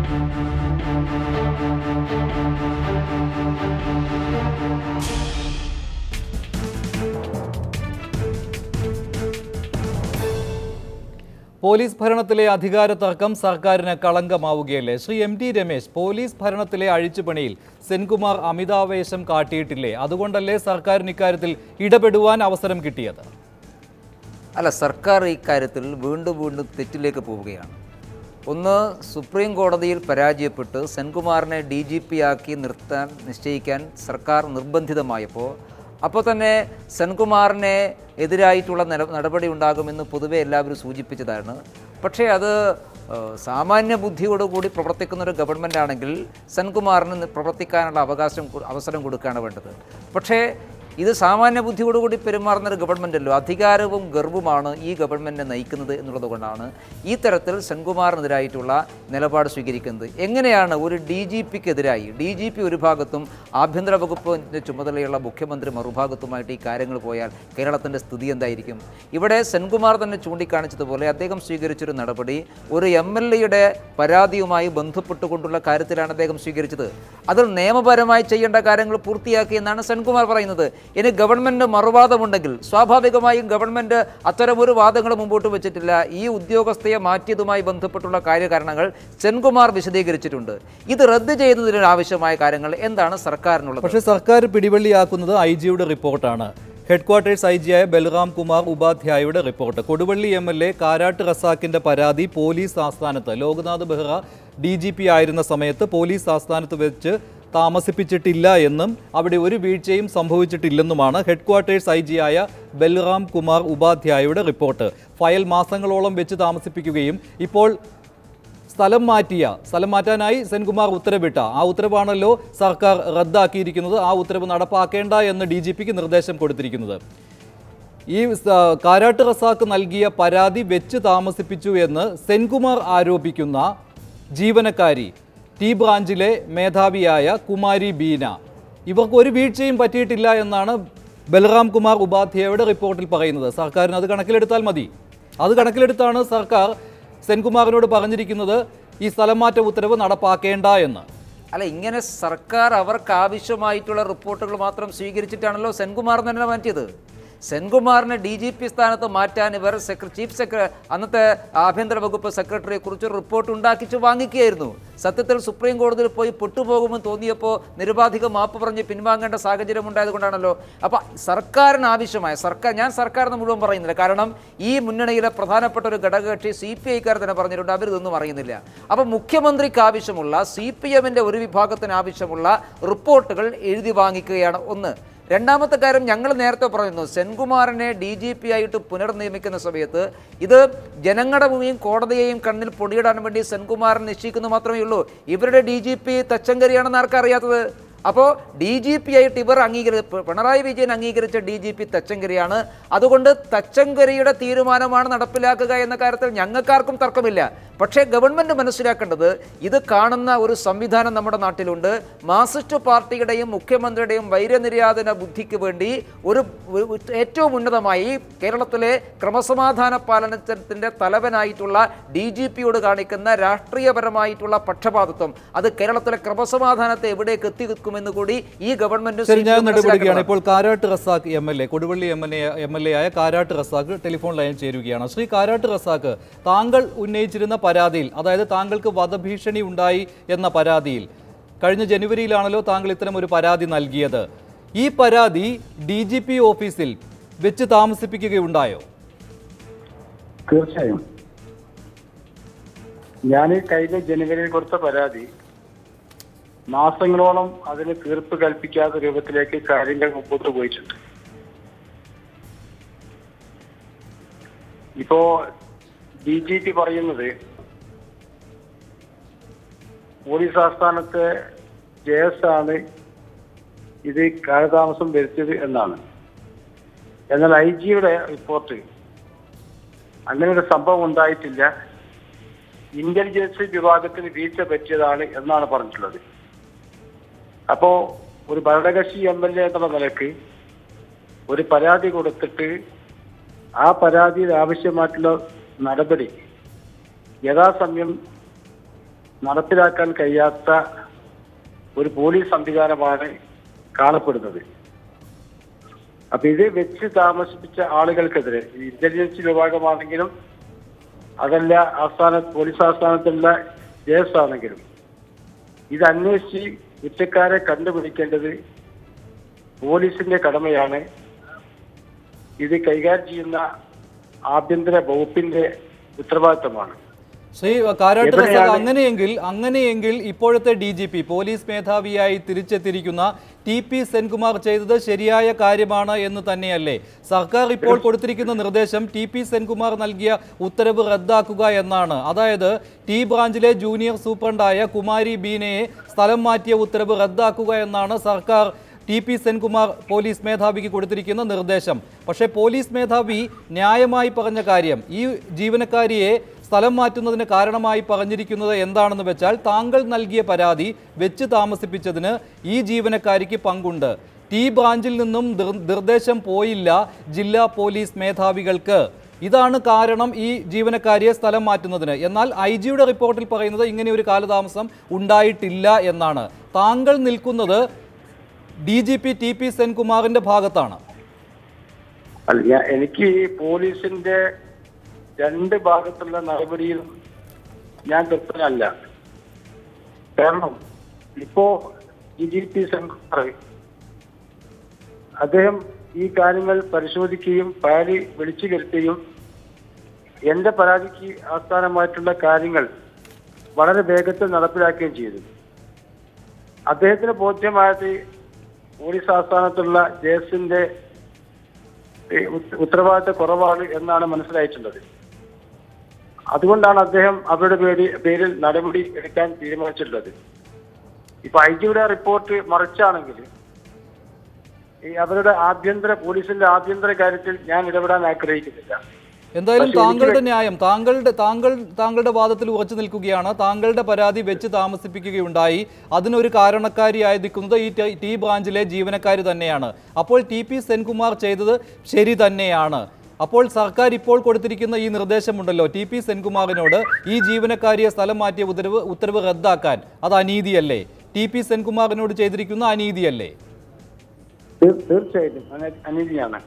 Police ഭരണത്തിലെ അധികാര തർക്കം സർക്കാരിന് കളങ്കമാവുകയല്ലേ Shri M T Ramesh police ഭരണത്തിലെ അഴിച്ചുപണിയിൽ സെൻകുമാർ അമിതാവേശം കാട്ടിയിട്ടില്ലേ അതുകൊണ്ടല്ലേ സർക്കാരിന് ഇക്കാര്യത്തിൽ ഇടപെടുവാൻ അവസരം കിട്ടിയത് അല്ല സർക്കാർ ഇക്കാര്യത്തിൽ വീണ്ടും വീണ്ടും തെറ്റിലേക്ക് പോവുകയാണ് ഒന്ന് സുപ്രീം കോടതിയിൽ പരാജയപ്പെട്ട് സെൻകുമാറിനെ ഡി ജി പി ആക്കി നിർത്താൻ നിശ്ചയിക്കാൻ സർക്കാർ നിർബന്ധിതമായപ്പോൾ അപ്പോൾ തന്നെ സെൻകുമാറിനെ എതിരായിട്ടുള്ള നില നടപടി ഉണ്ടാകുമെന്ന് പൊതുവെ എല്ലാവരും സൂചിപ്പിച്ചതാണ് പക്ഷേ അത് ഏഹ്, സാമാന്യ ബുദ്ധിയോടുകൂടി പ്രവർത്തിക്കുന്ന ഒരു ഗവൺമെൻറ് ആണെങ്കിൽ സെൻകുമാറിന് പ്രവർത്തിക്കാനുള്ള അവകാശം കൊ- അവസരം കൊടുക്കുകയാണ് വേണ്ടത് പക്ഷേ ഇത് സാമാന്യ ബുദ്ധിയോടുകൂടി പെരുമാറുന്ന ഒരു ഗവൺമെൻറ് അല്ലോ അധികാരവും ഗർവുമാണ് ഈ ഗവൺമെൻറ്റിനെ നയിക്കുന്നത് എന്നുള്ളത് കൊണ്ടാണ് ഈ തരത്തിൽ സെൻകുമാറിനെതിരായിട്ടുള്ള നിലപാട് സ്വീകരിക്കുന്നത് എങ്ങനെയാണ് ഒരു ഡി ജി പിക്കെതിരായി ഡി ജി പി ഒരു ഭാഗത്തും ആഭ്യന്തര വകുപ്പിൻ്റെ ചുമതലയുള്ള മുഖ്യമന്ത്രി മറുഭാഗത്തുമായിട്ട് ഈ കാര്യങ്ങൾ പോയാൽ കേരളത്തിൻ്റെ സ്ഥിതി എന്തായിരിക്കും ഇവിടെ സെൻകുമാർ തന്നെ ചൂണ്ടിക്കാണിച്ചതുപോലെ അദ്ദേഹം സ്വീകരിച്ചൊരു നടപടി ഒരു എം എൽ എയുടെ പരാതിയുമായി ബന്ധപ്പെട്ടുകൊണ്ടുള്ള കാര്യത്തിലാണ് അദ്ദേഹം സ്വീകരിച്ചത് അതിൽ നിയമപരമായി ചെയ്യേണ്ട കാര്യങ്ങൾ പൂർത്തിയാക്കി എന്നാണ് സെൻകുമാർ പറയുന്നത് ഇനി ഗവൺമെൻറ് മറുവാദമുണ്ടെങ്കിൽ സ്വാഭാവികമായും ഗവൺമെൻറ് അത്തരമൊരു വാദങ്ങൾ മുമ്പോട്ട് വെച്ചിട്ടില്ല ഈ ഉദ്യോഗസ്ഥയെ മാറ്റിയതുമായി ബന്ധപ്പെട്ടുള്ള കാര്യകാരണങ്ങൾ സെൻകുമാർ വിശദീകരിച്ചിട്ടുണ്ട് ഇത് റദ്ദ് ചെയ്യുന്നതിന് ആവശ്യമായ കാര്യങ്ങൾ എന്താണ് സർക്കാരിനുള്ളത് പക്ഷേ സർക്കാർ പിടിവള്ളിയാക്കുന്നത് ഐ ജിയുടെ റിപ്പോർട്ടാണ് ഹെഡ്ക്വാർട്ടേഴ്സ് ഐ ജിയായ ബൽറാം കുമാർ ഉപാധ്യായയുടെ report Koduvally M L A Karat റസാക്കിന്റെ പരാതി പോലീസ് ആസ്ഥാനത്ത് Loknath Behera D G P ആയിരുന്ന സമയത്ത് പോലീസ് ആസ്ഥാനത്ത് വെച്ച് താമസിപ്പിച്ചിട്ടില്ല എന്നും അവിടെ ഒരു വീഴ്ചയും സംഭവിച്ചിട്ടില്ലെന്നുമാണ് ഹെഡ്ക്വാർട്ടേഴ്സ് ഐ ജിയായ ബൽറാം കുമാർ ഉപാധ്യായയുടെ റിപ്പോർട്ട് ഫയൽ മാസങ്ങളോളം വെച്ച് താമസിപ്പിക്കുകയും ഇപ്പോൾ സ്ഥലം മാറ്റിയ സ്ഥലം മാറ്റാനായി സെൻകുമാർ ഉത്തരവിട്ട ആ ഉത്തരവാണല്ലോ സർക്കാർ റദ്ദാക്കിയിരിക്കുന്നത് ആ ഉത്തരവ് നടപ്പാക്കേണ്ട എന്ന് ഡി ജി പിക്ക് നിർദ്ദേശം കൊടുത്തിരിക്കുന്നത് ഈ സ- കാരാട്ട് റസാക്ക് നൽകിയ പരാതി വെച്ച് താമസിപ്പിച്ചു എന്ന് സെൻകുമാർ ആരോപിക്കുന്ന ജീവനക്കാരി ടി ബ്രാഞ്ചിലെ മേധാവിയായ കുമാരി ബീന ഇവർക്ക് ഒരു വീഴ്ചയും പറ്റിയിട്ടില്ല എന്നാണ് ബൽറാം കുമാർ ഉപാധ്യായയുടെ റിപ്പോർട്ടിൽ പറയുന്നത് സർക്കാരിന് അത് കണക്കിലെടുത്താൽ മതി അത് കണക്കിലെടുത്താണ് സർക്കാർ സെൻകുമാറിനോട് പറഞ്ഞിരിക്കുന്നത് ഈ സ്ഥലം മാറ്റ ഉത്തരവ് നടപ്പാക്കേണ്ട എന്ന് അല്ല ഇങ്ങനെ സർക്കാർ അവർക്ക് ആവശ്യമായിട്ടുള്ള റിപ്പോർട്ടുകൾ മാത്രം സ്വീകരിച്ചിട്ടാണല്ലോ സെൻകുമാർ തന്നെ മാറ്റിയത് സെൻകുമാറിനെ ഡി ജി പി സ്ഥാനത്ത് മാറ്റാൻ ഇവർ സെക്ര ചീഫ് സെക്ര അന്നത്തെ ആഭ്യന്തര വകുപ്പ് സെക്രട്ടറിയെ കുറിച്ച് റിപ്പോർട്ട് ഉണ്ടാക്കിച്ച് വാങ്ങിക്കുകയായിരുന്നു സത്യത്തിൽ സുപ്രീം കോടതിയിൽ പോയി പെട്ടുപോകുമെന്ന് തോന്നിയപ്പോൾ നിരുപാധിക മാപ്പ് പറഞ്ഞ് പിൻവാങ്ങേണ്ട സാഹചര്യം ഉണ്ടായത് കൊണ്ടാണല്ലോ അപ്പോൾ സർക്കാരിന് ആവശ്യമായ സർക്കാർ ഞാൻ സർക്കാരിന് മുഴുവൻ പറയുന്നില്ല കാരണം ഈ മുന്നണിയിലെ പ്രധാനപ്പെട്ട ഒരു ഘടകകക്ഷി സി പി ഐക്കാർ തന്നെ പറഞ്ഞിട്ടുണ്ട് അവരിതൊന്നും അറിയുന്നില്ല അപ്പോൾ മുഖ്യമന്ത്രിക്ക് ആവശ്യമുള്ള സി പി എമ്മിൻ്റെ ഒരു വിഭാഗത്തിന് ആവശ്യമുള്ള റിപ്പോർട്ടുകൾ എഴുതി വാങ്ങിക്കുകയാണ് ഒന്ന് രണ്ടാമത്തെ കാര്യം ഞങ്ങൾ നേരത്തെ പറയുന്നു സെൻകുമാറിനെ ഡി ജി പി ആയിട്ട് പുനർനിയമിക്കുന്ന സമയത്ത് ഇത് ജനങ്ങളുടെ മുമ്പിൽ കോടതിയെയും കണ്ണിൽ പൊടിയിടാൻ വേണ്ടി സെൻകുമാറിനെ നിശ്ചയിക്കുന്നു മാത്രമേ ഉള്ളൂ ഇവരുടെ ഡി ജി പി തച്ചങ്കരിയാണെന്ന് ആർക്കറിയാത്തത് അപ്പോൾ ഡി ജി പി ആയിട്ട് ഇവർ അംഗീകരി പിണറായി വിജയൻ അംഗീകരിച്ച ഡി ജി പി തച്ചങ്കരിയാണ് അതുകൊണ്ട് തച്ചങ്കരിയുടെ തീരുമാനമാണ് നടപ്പിലാക്കുക എന്ന കാര്യത്തിൽ ഞങ്ങൾക്കാർക്കും തർക്കമില്ല പക്ഷേ ഗവൺമെൻറ് മനസ്സിലാക്കേണ്ടത് ഇത് കാണുന്ന ഒരു സംവിധാനം നമ്മുടെ നാട്ടിലുണ്ട് മാർസിസ്റ്റ് പാർട്ടിയുടെയും മുഖ്യമന്ത്രിയുടെയും വൈരനിര്യാതന ബുദ്ധിക്ക് വേണ്ടി ഒരു ഒരു ഏറ്റവും ഉന്നതമായി കേരളത്തിലെ ക്രമസമാധാന പാലനത്തിൻ്റെ തലവനായിട്ടുള്ള ഡി ജി പിയോട് കാണിക്കുന്ന രാഷ്ട്രീയപരമായിട്ടുള്ള പക്ഷപാതിത്വം അത് കേരളത്തിലെ ക്രമസമാധാനത്തെ എവിടേക്ക് എത്തിക്കുമെന്ന് കൂടി ഈ ഗവൺമെന്റ് ശരി ഞാൻ ഇടപെടുകയാണ് ഇപ്പോൾ Karat Razak M L A Koduvally M L A M L A ആയ കാരാട്ട് റസാഖ് ടെലിഫോൺ ലൈനിൽ ചേരുകയാണ് ശ്രീ കാരാട്ട് റസാഖ് താങ്കൾ ഉന്നയിച്ചിരുന്ന പരാതിയിൽ അതായത് താങ്കൾക്ക് വധഭീഷണി ഉണ്ടായി എന്ന പരാതിയിൽ കഴിഞ്ഞ ജനുവരിയിലാണല്ലോ താങ്കൾ ഇത്തരം ഒരു പരാതി നൽകിയത് ഈ പരാതി ഡി ജി പി ഓഫീസിൽ വെച്ച് താമസിപ്പിക്കുകയുണ്ടായോ തീർച്ചയായും ഞാൻ കഴിഞ്ഞ ജനുവരിയിൽ കൊടുത്ത പരാതി മാസങ്ങളോളം അതിന് തീർപ്പ് കൽപ്പിക്കാത്ത രൂപത്തിലേക്ക് കാര്യങ്ങൾ മുമ്പോട്ട് പോയിട്ടുണ്ട് ഇപ്പോ ഡി ജി പി പറയുന്നത് പോലീസ് ആസ്ഥാനത്തെ ജെ എസ് ആണ് ഇത് കാലതാമസം വരുത്തിയത് എന്നാണ് എന്നാൽ ഐ ജിയുടെ റിപ്പോർട്ട് അങ്ങനെ ഒരു സംഭവം ഉണ്ടായിട്ടില്ല ഇന്റലിജൻസ് വിഭാഗത്തിന് വീഴ്ച പറ്റിയതാണ് എന്നാണ് പറഞ്ഞിട്ടുള്ളത് അപ്പോ ഒരു ഭരണകക്ഷി എം എൽ എ എന്നുള്ള നിലക്ക് ഒരു പരാതി കൊടുത്തിട്ട് ആ പരാതിയിൽ ആവശ്യമായിട്ടുള്ള നടപടി യഥാസമയം നടപ്പിലാക്കാൻ കഴിയാത്ത ഒരു പോലീസ് സംവിധാനമാണ് കാണപ്പെടുന്നത് അപ്പൊ ഇത് വെച്ച് താമസിപ്പിച്ച ആളുകൾക്കെതിരെ ഈ ഇന്റലിജൻസ് വിഭാഗമാണെങ്കിലും അതല്ല ആസ്ഥാന പോലീസ് ആസ്ഥാനത്തുള്ള ജേസ് ആണെങ്കിലും ഇത് അന്വേഷിച്ച് കുറ്റക്കാരെ കണ്ടുപിടിക്കേണ്ടത് പോലീസിന്റെ കടമയാണ് ഇത് കൈകാര്യം ചെയ്യുന്ന ആഭ്യന്തര വകുപ്പിന്റെ ഉത്തരവാദിത്തമാണ് ശ്രീ കാരാട്ട് റസാഖ് എവിടെയാണ്? അങ്ങനെയെങ്കിൽ അങ്ങനെയെങ്കിൽ ഇപ്പോഴത്തെ ഡി ജി പി പോലീസ് മേധാവിയായി തിരിച്ചെത്തിയിരിക്കുന്ന ടി പി സെൻകുമാർ ചെയ്തത് ശരിയായ കാര്യമാണ് എന്ന് തന്നെയല്ലേ സർക്കാർ ഇപ്പോൾ കൊടുത്തിരിക്കുന്ന നിർദ്ദേശം ടി പി സെൻകുമാർ നൽകിയ ഉത്തരവ് റദ്ദാക്കുക എന്നാണ് അതായത് ടി ബ്രാഞ്ചിലെ ജൂനിയർ സൂപ്രണ്ടായ കുമാരി ബീനയെ സ്ഥലം മാറ്റിയ ഉത്തരവ് റദ്ദാക്കുക എന്നാണ് സർക്കാർ ടി പി സെൻകുമാർ പോലീസ് മേധാവിക്ക് കൊടുത്തിരിക്കുന്ന നിർദ്ദേശം പക്ഷേ പോലീസ് മേധാവി ന്യായമായി പറഞ്ഞ കാര്യം ഈ ജീവനക്കാരിയെ സ്ഥലം മാറ്റുന്നതിന് കാരണമായി പറഞ്ഞിരിക്കുന്നത് എന്താണെന്ന് വെച്ചാൽ താങ്കൾ നൽകിയ പരാതി വെച്ച് താമസിപ്പിച്ചതിന് ഈ ജീവനക്കാരിക്ക് പങ്കുണ്ട് ടി ബ്രാഞ്ചിൽ നിന്നും നിർ- നിർദ്ദേശം പോയില്ല ജില്ലാ പോലീസ് മേധാവികൾക്ക് ഇതാണ് കാരണം ഈ ജീവനക്കാരിയെ സ്ഥലം മാറ്റുന്നതിന് എന്നാൽ ഐ ജിയുടെ റിപ്പോർട്ടിൽ പറയുന്നത് ഇങ്ങനെ ഒരു കാലതാമസം ഉണ്ടായിട്ടില്ല എന്നാണ് താങ്കൾ നിൽക്കുന്നത് D G P T P സെൻകുമാറിന്റെ ഭാഗത്താണ് അല്ല ഞാൻ- എനിക്ക് ഈ പോലീസിന്റെ രണ്ട് ഭാഗത്തുള്ള നടപടിയിലും ഞാൻ തൃപ്തനല്ല കാരണം ഇപ്പോ ഡി ജി പി സെൻകുമാർ അദ്ദേഹം ഈ കാര്യങ്ങൾ പരിശോധിക്കുകയും പരാതി വിളിച്ചു വരുത്തുകയും എന്റെ പരാതിക്ക് ആസ്ഥാനമായിട്ടുള്ള കാര്യങ്ങൾ വളരെ വേഗത്തിൽ നടപ്പിലാക്കുകയും ചെയ്തു അദ്ദേഹത്തിന് ബോധ്യമായത് പോലീസ് ആസ്ഥാനത്തുള്ള ജേസിന്റെ ഈ ഉത്ത- ഉത്തരവാദിത്ത കുറവാണ് എന്നാണ് മനസ്സിലായിട്ടുള്ളത് അതുകൊണ്ടാണ് അദ്ദേഹം അവരുടെ പേര് പേരിൽ നടപടി എടുക്കാൻ തീരുമാനിച്ചിട്ടുള്ളത് ഇപ്പൊ ഐ ജിയുടെ റിപ്പോർട്ട് മറിച്ചാണെങ്കിൽ ഈ അവരുടെ ആഭ്യന്തര പോലീസിന്റെ ആഭ്യന്തര കാര്യത്തിൽ ഞാൻ ഇടപെടാൻ ആഗ്രഹിക്കുന്നില്ല എന്തായാലും പക്ഷേ എനിക്ക് താങ്കളുടെ ന്യായം താങ്കളുടെ താങ്കൾ താങ്കളുടെ വാദത്തിൽ ഉറച്ചു നിൽക്കുകയാണ് താങ്കളുടെ പരാതി വെച്ച് താമസിപ്പിക്കുകയുണ്ടായി അതിനൊരു കാരണക്കാരിയായി നിൽക്കുന്നത് ഈ ടി- ടി ബ്രാഞ്ചിലെ ജീവനക്കാർ തന്നെയാണ് അപ്പോൾ ടി പി സെൻകുമാർ ചെയ്തത് ശരി തന്നെയാണ് അപ്പോൾ സർക്കാർ ഇപ്പോൾ കൊടുത്തിരിക്കുന്ന ഈ നിർദ്ദേശമുണ്ടല്ലോ ടി പി സെൻകുമാറിനോട് ഈ ജീവനക്കാരിയെ സ്ഥലം മാറ്റിയ ഉത്തരവ് ഉത്തരവ് റദ്ദാക്കാൻ അത് അനീതിയല്ലേ ടി പി സെൻകുമാറിനോട് ചെയ്തിരിക്കുന്ന അനീതിയല്ലേ തീർ- തീർച്ചയായിട്ടും അന- അനീതിയാണ്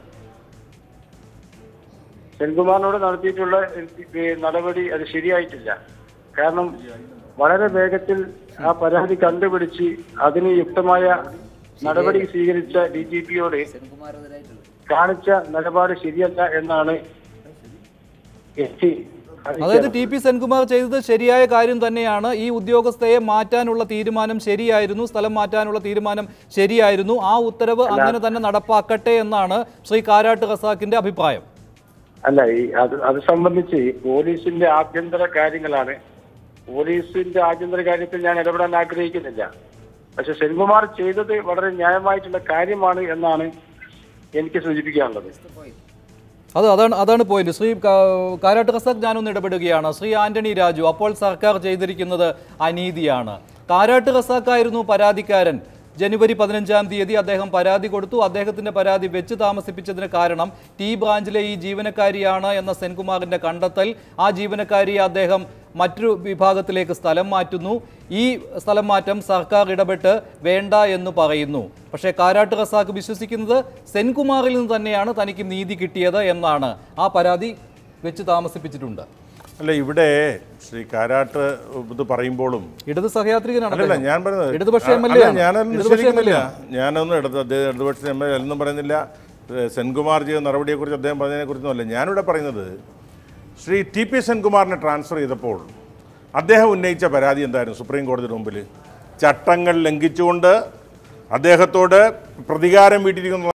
സെൻകുമാറിനോട് നടത്തിയിട്ടുള്ള ഈ നടപടി അത് ശരിയായിട്ടില്ല കാരണം വളരെ വേഗത്തിൽ ആ പരാതി കണ്ടുപിടിച്ച് അതിന് യുക്തമായ നടപടി സ്വീകരിച്ച ഡി ജി പിയോട് സെൻകുമാറെതിരായിട്ടുള്ളത് കാണിച്ച നിലപാട് ശരിയല്ല എന്നാണ് എനിക്ക് അതായത് അറിയിക്കാനുള്ളത്. ടി പി സെൻകുമാർ ചെയ്തത് ശരിയായ കാര്യം തന്നെയാണ് ഈ ഉദ്യോഗസ്ഥയെ മാറ്റാനുള്ള തീരുമാനം ശരിയായിരുന്നു സ്ഥലം മാറ്റാനുള്ള തീരുമാനം ശരിയായിരുന്നു ആ ഉത്തരവ് അങ്ങനെ തന്നെ നടപ്പാക്കട്ടെ എന്നാണ് ശ്രീ കാരാട്ട് റസാക്കിന്റെ അഭിപ്രായം അല്ല ഈ അത് അത് സംബന്ധിച്ച് ഈ പോലീസിന്റെ ആഭ്യന്തര കാര്യങ്ങളാണ് പോലീസിന്റെ ആഭ്യന്തര കാര്യത്തിൽ ഞാൻ ഇടപെടാൻ ആഗ്രഹിക്കുന്നില്ല പക്ഷെ സെൻകുമാർ ചെയ്തത് വളരെ ന്യായമായിട്ടുള്ള കാര്യമാണ് എന്നാണ് എനിക്ക് സൂചിപ്പിക്കാനുള്ളത് അത് അതാണ് അതാണ് പോയിന്റ് ശ്രീ കാ- കാരാട്ട് റസാഖ് ഞാനൊന്ന് ഇടപെടുകയാണ് ശ്രീ ആന്റണി രാജു അപ്പോൾ സർക്കാർ ചെയ്തിരിക്കുന്നത് അനീതിയാണ് കാരാട്ട് റസാഖായിരുന്നു പരാതിക്കാരൻ ജനുവരി പതിനഞ്ചാം തീയതി അദ്ദേഹം പരാതി കൊടുത്തു അദ്ദേഹത്തിന്റെ പരാതി വെച്ച് താമസിപ്പിച്ചതിന് കാരണം ടി ബ്രാഞ്ചിലെ ഈ ജീവനക്കാരിയാണ് എന്ന സെൻകുമാറിന്റെ കണ്ടെത്തൽ ആ ജീവനക്കാരിയെ അദ്ദേഹം മറ്റൊരു വിഭാഗത്തിലേക്ക് സ്ഥലം മാറ്റുന്നു ഈ സ്ഥലം മാറ്റം സർക്കാർ ഇടപെട്ട് വേണ്ട എന്ന് പറയുന്നു പക്ഷേ കാരാട്ട് റസാഖ് വിശ്വസിക്കുന്നത് സെൻകുമാറിൽ നിന്ന് തന്നെയാണ് തനിക്ക് നീതി കിട്ടിയത് എന്നാണ് ആ പരാതി വെച്ച് താമസിപ്പിച്ചിട്ടുണ്ട് അല്ല ഇവിടെ ശ്രീ കാരാട്ട് ഇത് പറയുമ്പോഴും ഇടത് സഹയാത്രികനാണ് അല്ലല്ല അദ്ദേഹം. ഞാൻ പറയുന്നത് ഇടതുപക്ഷ എം എൽ എ അല്ല, ആണ്. ഞാനതൊന്നും ഇടതുപക്ഷ എം എൽ എ നിഷേധിക്കുന്നില്ല ആണ്. ഞാനൊന്നും ഇടത് അദ്ദേഹം ഇടതുപക്ഷ എം എൽ എ എന്നും പറയുന്നില്ല ഏഹ് സെൻകുമാർ ചെയ്ത നടപടിയെക്കുറിച്ച് അദ്ദേഹം പറഞ്ഞതിനെക്കുറിച്ചൊന്നും അല്ല ഞാനിവിടെ പറയുന്നത് ശ്രീ ടി പി സെൻകുമാറിനെ ട്രാൻസ്ഫർ ചെയ്തപ്പോൾ അദ്ദേഹം ഉന്നയിച്ച പരാതി എന്തായിരുന്നു സുപ്രീം കോടതിയുടെ മുമ്പിൽ ചട്ടങ്ങൾ ലംഘിച്ചുകൊണ്ട് അദ്ദേഹത്തോട് പ്രതികാരം വീട്ടിരിക്കുന്ന